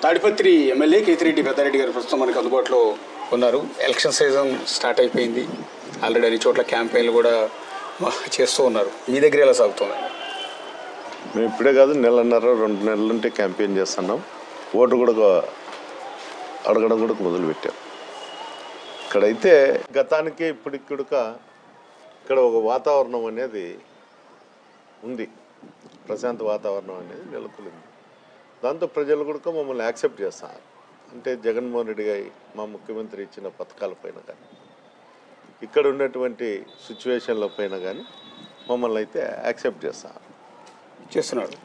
Tadipatri MLA Kethireddy Peddareddy గారు ప్రస్తుతం మనకు అందుబాటులో ఉన్నారు ఎలక్షన్ సీజన్ స్టార్ట్ అయిపోయింది ఆల్రెడీ అన్ని చోట్ల క్యాంపెయిన్లు కూడా చేస్తూ ఉన్నారు మీ దగ్గర ఎలా సాగుతుంది మేము ఇప్పుడే కాదు నెలన్నర రెండు నెలల నుండి క్యాంపెయిన్ చేస్తున్నాం ఓటు కూడా అడగడం కూడా మొదలుపెట్టాం ఇక్కడైతే గతానికి ఇప్పటికి కూడా ఇక్కడ ఒక వాతావరణం అనేది ఉంది ప్రశాంత వాతావరణం అనేది నెలకొలింది దాంతో ప్రజలు కూడా మమ్మల్ని యాక్సెప్ట్ చేస్తారు అంటే జగన్మోహన్ రెడ్డి గారి మా ముఖ్యమంత్రి ఇచ్చిన పథకాలపైన కానీ ఇక్కడ ఉన్నటువంటి సిచ్యువేషన్ల పైన కానీ మమ్మల్ని అయితే యాక్సెప్ట్ చేస్తారు చేస్తున్నారు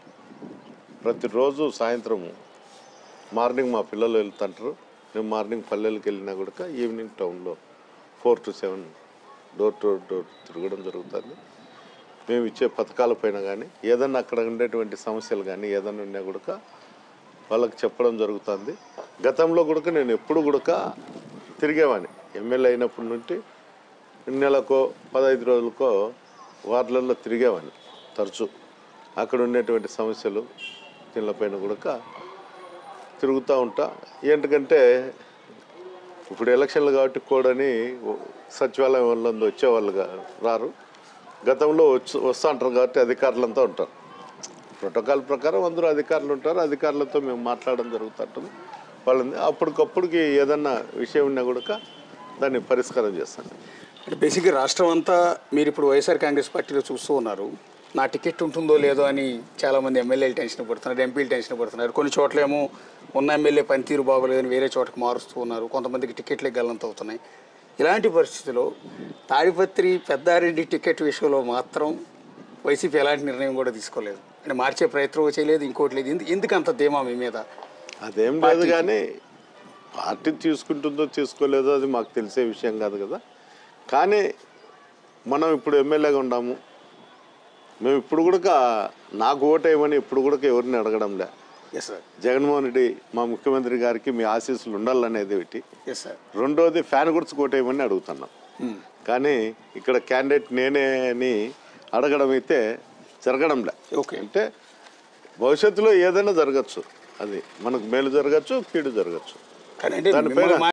ప్రతిరోజు సాయంత్రం మార్నింగ్ మా పిల్లలు వెళ్తుంటారు నేను మార్నింగ్ పల్లెలకు వెళ్ళినా కూడా ఈవినింగ్ టౌన్లో four to seven door to door తిరగడం జరుగుతుంది మేము ఇచ్చే పథకాలపైన కానీ ఏదన్నా అక్కడ ఉండేటువంటి సమస్యలు కానీ ఏదన్నా ఉన్నా కూడా వాళ్ళకి చెప్పడం జరుగుతుంది గతంలో కూడా నేను ఎప్పుడు కూడా తిరిగేవాడిని ఎమ్మెల్యే అయినప్పటి నుండి నెలకో పదహైదు రోజులకో వార్డులలో తిరిగేవాడిని తరచూ అక్కడ ఉండేటువంటి సమస్యలు దీనిపైన కూడా తిరుగుతూ ఉంటా ఏంటంటే ఇప్పుడు ఎలక్షన్లు కాబట్టి కూడని సచివాలయం వాళ్ళందరూ వచ్చేవాళ్ళు గా- రారు గతంలో వచ్చి వస్తూ ఉంటారు కాబట్టి అధికారులంతా ఉంటారు ప్రోటోకాల్ ప్రకారం అందరూ అధికారులు ఉంటారు అధికారులతో మేము మాట్లాడడం జరుగుతుంటుంది వాళ్ళని అప్పటికప్పుడుకి ఏదన్నా విషయం ఉన్నా కూడా దాన్ని పరిష్కారం చేస్తాను అంటే బేసిక్గా రాష్ట్రం అంతా మీరు ఇప్పుడు వైఎస్ఆర్ కాంగ్రెస్ పార్టీలో చూస్తూ ఉన్నారు నా టికెట్ ఉంటుందో లేదో అని చాలామంది ఎమ్మెల్యేలు టెన్షన్ పడుతున్నారు ఎంపీలు టెన్షన్ పడుతున్నారు కొన్ని చోట్లేమో ఉన్న ఎమ్మెల్యే పనితీరు బాగోలేదని వేరే చోటకి మారుస్తూ ఉన్నారు కొంతమందికి టికెట్లే గల్లంత అవుతున్నాయి ఇలాంటి పరిస్థితిలో తాడిపత్రి పెద్దారెడ్డి టికెట్ విషయంలో మాత్రం వైసీపీ ఎలాంటి నిర్ణయం కూడా తీసుకోలేదు అంటే మార్చే ప్రయత్నం చేయలేదు ఇంకోటి లేదు ఎందు- ఎందుకు అంత ధీమా మీ మీద అదేం లేదు కానీ పార్టీ తీసుకుంటుందో తీసుకోలేదో అది మాకు తెలిసే విషయం కాదు కదా కానీ మనం ఇప్పుడు ఎమ్మెల్యేగా ఉన్నాము మేము ఇప్పుడు కూడా నాకు ఓటేయమని ఇప్పుడు కూడా ఎవరిని అడగడంలే ఎస్ సార్ జగన్మోహన్ రెడ్డి మా ముఖ్యమంత్రి గారికి మీ ఆశీస్సులు ఉండాలనేది ఒకటి ఎస్ సార్ రెండోది ఫ్యాన్ గుర్తు కోటేయమని అడుగుతున్నాం కానీ ఇక్కడ క్యాండిడేట్ నేనే అని అడగడం అయితే జరగడంలే ఓకే అంటే భవిష్యత్తులో ఏదైనా జరగచ్చు అది మనకు మేలు జరగచ్చు కీడు జరగచ్చు కానీ అంటే దానిపైన- మిమ్మల్ని